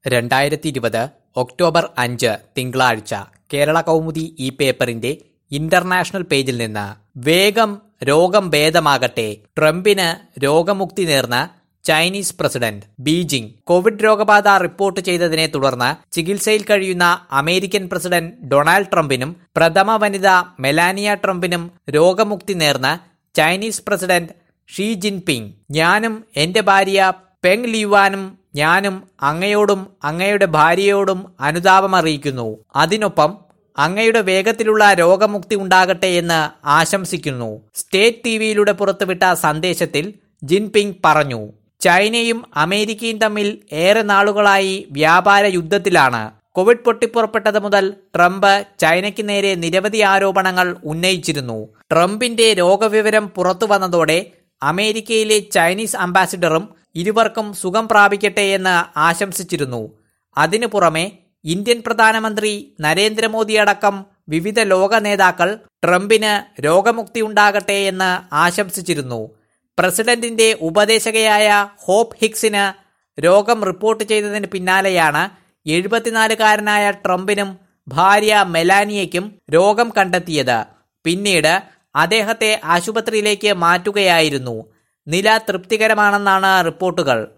രണ്ടായിരത്തി ഇരുപത് ഒക്ടോബർ അഞ്ച് തിങ്കളാഴ്ച കേരള കൗമുദി ഈ പേപ്പറിന്റെ ഇന്റർനാഷണൽ പേജിൽ നിന്ന് വേഗം രോഗം ഭേദമാകട്ടെ ട്രംപിന് രോഗമുക്തി നേർന്ന ചൈനീസ് പ്രസിഡന്റ് ബീജിംഗ് കോവിഡ് രോഗബാധ റിപ്പോർട്ട് ചെയ്തതിനെ തുടർന്ന് ചികിത്സയിൽ കഴിയുന്ന അമേരിക്കൻ പ്രസിഡന്റ് ഡൊണാൾഡ് ട്രംപിനും പ്രഥമ വനിത മെലാനിയ ട്രംപിനും രോഗമുക്തി നേർന്ന ചൈനീസ് പ്രസിഡന്റ് ഷീ ജിൻപിങ് ഞാനും എന്റെ ഭാര്യ പെങ് ലീവാനും ഞാനും അങ്ങയോടും അങ്ങയുടെ ഭാര്യയോടും അനുതാപം അറിയിക്കുന്നു അതിനൊപ്പം അങ്ങയുടെ വേഗത്തിലുള്ള രോഗമുക്തി ഉണ്ടാകട്ടെ എന്ന് ആശംസിക്കുന്നു സ്റ്റേറ്റ് ടിവിയിലൂടെ പുറത്തുവിട്ട സന്ദേശത്തിൽ ജിൻപിങ് പറഞ്ഞു ചൈനയും അമേരിക്കയും തമ്മിൽ ഏറെ നാളുകളായി വ്യാപാര യുദ്ധത്തിലാണ് കോവിഡ് പൊട്ടിപ്പുറപ്പെട്ടത് മുതൽ ട്രംപ് ചൈനയ്ക്ക് നേരെ നിരവധി ആരോപണങ്ങൾ ഉന്നയിച്ചിരുന്നു ട്രംപിന്റെ രോഗവിവരം പുറത്തു വന്നതോടെ അമേരിക്കയിലെ ചൈനീസ് അംബാസിഡറും ഇരുവർക്കും സുഖം പ്രാപിക്കട്ടെ എന്ന് ആശംസിച്ചിരുന്നു അതിനു പുറമെ ഇന്ത്യൻ പ്രധാനമന്ത്രി നരേന്ദ്രമോദി അടക്കം വിവിധ ലോക നേതാക്കൾ ട്രംപിന് രോഗമുക്തി ഉണ്ടാകട്ടെ എന്ന് ആശംസിച്ചിരുന്നു പ്രസിഡന്റിന്റെ ഉപദേശകയായ ഹോപ്പ് ഹിക്സിന് രോഗം റിപ്പോർട്ട് ചെയ്തതിന് പിന്നാലെയാണ് എഴുപത്തിനാലുകാരനായ ട്രംപിനും ഭാര്യ മെലാനിയയ്ക്കും രോഗം കണ്ടെത്തിയത് പിന്നീട് അദ്ദേഹത്തെ ആശുപത്രിയിലേക്ക് മാറ്റുകയായിരുന്നു നില തൃപ്തികരമാണെന്നാണ് റിപ്പോർട്ടുകൾ